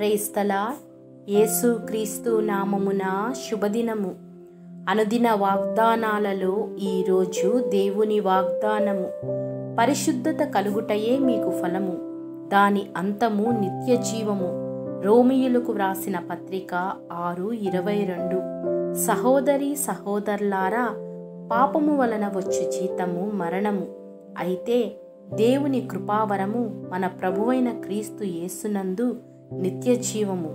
ప్రేస్తలా యేసు క్రీస్తు నామమున శుభదినము అనుదిన వాగ్దానాలలో ఈరోజు దేవుని వాగ్దానము పరిశుద్ధత కలుగుటయే మీకు ఫలము దాని అంతము నిత్య జీవము రోమియులకు వ్రాసిన పత్రిక ఆరు ఇరవై రెండు సహోదరి సహోదరులారా పాపము వలన వచ్చు జీతము మరణము అయితే దేవుని కృపావరము మన ప్రభువైన క్రీస్తు యేసునందు నిత్య జీవము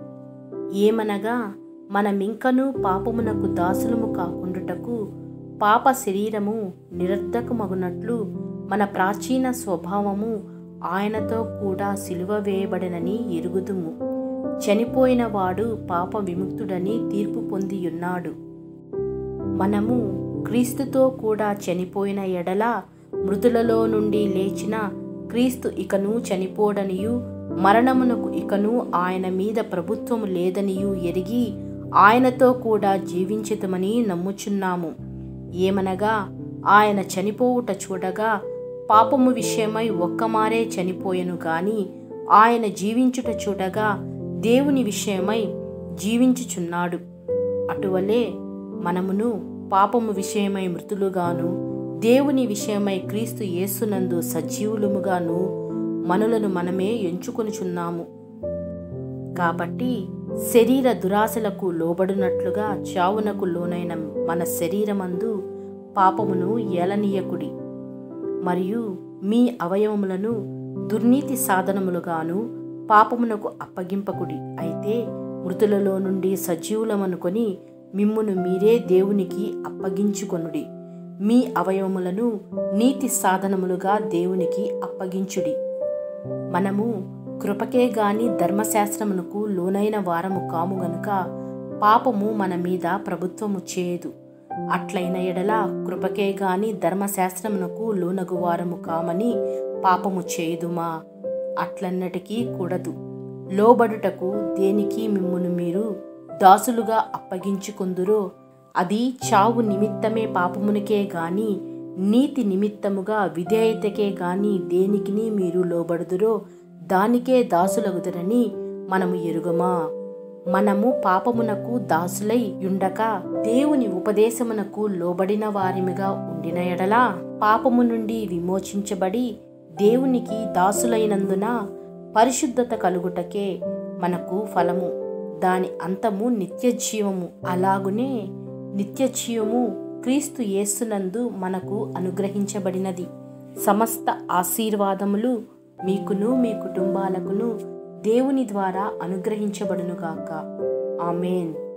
ఏమనగా మనమింకనూ పాపమునకు దాసులము కాకుండుటకు పాప శరీరము నిరర్ధకమగునట్లు మన ప్రాచీన స్వభావము ఆయనతో కూడా సిలువ వేయబడినని ఎరుగుదుము చనిపోయిన వాడు పాప విముక్తుడని తీర్పు పొందియున్నాడు మనము క్రీస్తుతో కూడా చనిపోయిన ఎడల మృతులలో నుండి లేచిన క్రీస్తు ఇకను చనిపోడనియు మరణమునకు ఇకను ఆయన మీద ప్రభుత్వము లేదనియు ఎరిగి ఆయనతో కూడా జీవించితమని నమ్ముచున్నాము ఏమనగా ఆయన చనిపోవుట చూడగా పాపము విషయమై ఒక్కమారే చనిపోయెను గాని ఆయన జీవించుట చూడగా దేవుని విషయమై జీవించుచున్నాడు అటువలే మనమును పాపము విషయమై మృతులుగాను దేవుని విషయమై క్రీస్తు యేసునందు సజీవులముగాను మనులను మనమే ఎంచుకొనుచున్నాము కాబట్టి శరీర దురాశలకు లోబడినట్లుగా చావునకు లోనైన మన శరీరమందు పాపమును ఏలనీయకుడి మరియు మీ అవయవములను దుర్నీతి సాధనములుగాను పాపమునకు అప్పగింపకుడి అయితే మృతులలో నుండి సజీవులమనుకొని మిమ్మును మీరే దేవునికి అప్పగించుకొనుడి మీ అవయవములను నీతి సాధనములుగా దేవునికి అప్పగించుడి మనము కృపకే గాని ధర్మశాస్త్రమునకు లోనైన వారము కాము గనుక పాపము మన మీద ప్రభుత్వము చేయదు అట్లైన ఎడల కృపకే గాని ధర్మశాస్త్రమునకు లోనగు వారము కామని పాపము చేయుదుమా అట్లన్నటికీ కూడదు లోబడుటకు దేనికి మిమ్మును మీరు దాసులుగా అప్పగించుకుందురో అది చావు నిమిత్తమే పాపమునికే గాని నీతి నిమిత్తముగా విధేయతకే గాని దేనికిని మీరు లోబడుదురో దానికే దాసులగుదరని మనము ఎరుగమా మనము పాపమునకు దాసులై ఉండక దేవుని ఉపదేశమునకు లోబడిన వారిమిగా ఉండిన ఎడలా పాపము నుండి విమోచించబడి దేవునికి దాసులైనందున పరిశుద్ధత కలుగుటకే మనకు ఫలము దాని అంతము నిత్య జీవము అలాగునే నిత్య జీవము క్రీస్తు యేసునందు మనకు అనుగ్రహించబడినది సమస్త ఆశీర్వాదములు మీకును మీ కుటుంబాలకును దేవుని ద్వారా అనుగ్రహించబడునుగాక ఆమెన్